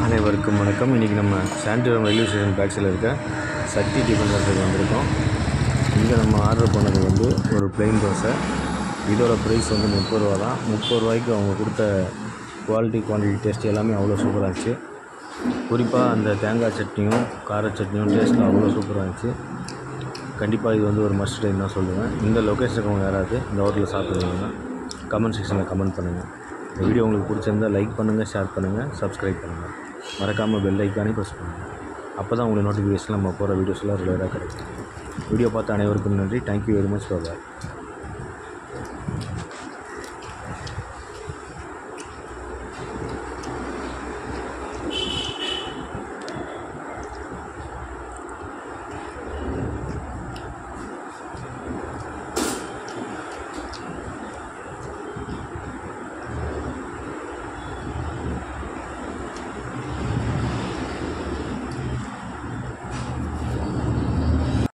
அனைவருக்கும் வணக்கம் இன்றைக்கி நம்ம சாண்டிரம் ரயில்வே ஸ்டேஷன் பேக்ஸில் இருக்க சக்தி டிஃபன் சென்டருக்கு வந்திருக்கோம் இங்கே நம்ம ஆர்டர் பண்ணது வந்து ஒரு plain தோசை இதோட ப்ரைஸ் வந்து முப்பது ரூபா தான் முப்பது ரூபாய்க்கு அவங்க கொடுத்த குவாலிட்டி குவான்டிட்டி டேஸ்ட் எல்லாமே அவ்வளோ சூப்பராக இருந்துச்சு குறிப்பாக அந்த தேங்காய் சட்னியும் கார சட்னியும் டேஸ்ட் அவ்வளோ சூப்பராக இருந்துச்சு கண்டிப்பாக இது வந்து ஒரு மஸ்ட் டைம் தான் சொல்லுவேன் இந்த லொக்கேஷனுக்கு அவங்க யாராவது இந்த ஹோட்டலில் சாப்பிடுவீங்கன்னா கமெண்ட் செக்ஷனில் கமெண்ட் பண்ணுங்கள் இந்த வீடியோ உங்களுக்கு பிடிச்சிருந்தா லைக் பண்ணுங்கள் ஷேர் பண்ணுங்கள் சப்ஸ்கிரைப் பண்ணுங்கள் மறக்காமல் பெல் ஐக்கானே ப்ரெஸ் பண்ணுங்கள் அப்போ தான் உங்களுக்கு நோட்டிஃபிகேஷன் நம்ம போகிற வீடியோஸ்லாம் ரெகுலராக கிடைக்கும் வீடியோ பார்த்த அனைவருக்கும் நன்றி தேங்க்யூ வெரி மச் ஃபார்